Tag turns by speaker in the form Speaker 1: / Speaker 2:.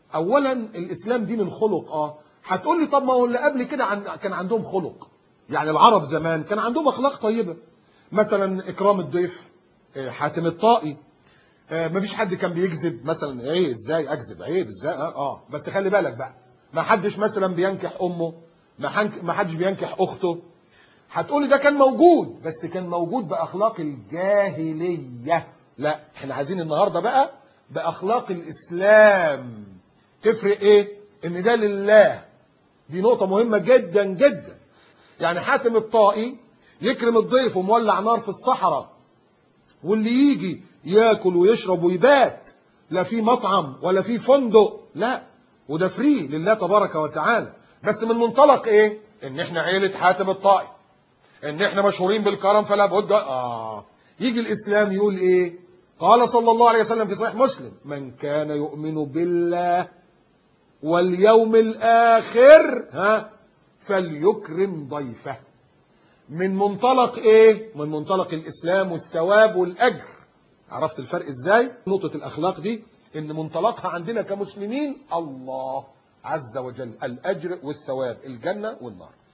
Speaker 1: اولا الاسلام دين الخلق اه هتقول لي طب ما هو اللي قبل كده عن كان عندهم خلق يعني العرب زمان كان عندهم اخلاق طيبه مثلا اكرام الضيف آه، حاتم الطائي آه، مفيش حد كان بيكذب مثلا ايه ازاي اكذب عيب ازاي اه, آه. بس خلي بالك بقى ما حدش مثلا بينكح امه ما حنك- ما حدش بينكح اخته هتقولي ده كان موجود بس كان موجود باخلاق الجاهليه لا احنا عايزين النهارده بقى باخلاق الاسلام تفرق ايه ان ده لله دي نقطه مهمه جدا جدا يعني حاتم الطائي يكرم الضيف ومولع نار في الصحراء واللي يجي ياكل ويشرب ويبات لا في مطعم ولا في فندق لا وده فري لله تبارك وتعالى بس من منطلق ايه ان احنا عيله حاتم الطائي ان احنا مشهورين بالكرم فلا بد اه يجي الاسلام يقول ايه قال صلى الله عليه وسلم في صحيح مسلم من كان يؤمن بالله واليوم الاخر ها فليكرم ضيفه من منطلق ايه من منطلق الاسلام والثواب والاجر عرفت الفرق ازاي نقطة الاخلاق دي ان منطلقها عندنا كمسلمين الله عز وجل الاجر والثواب الجنة والنار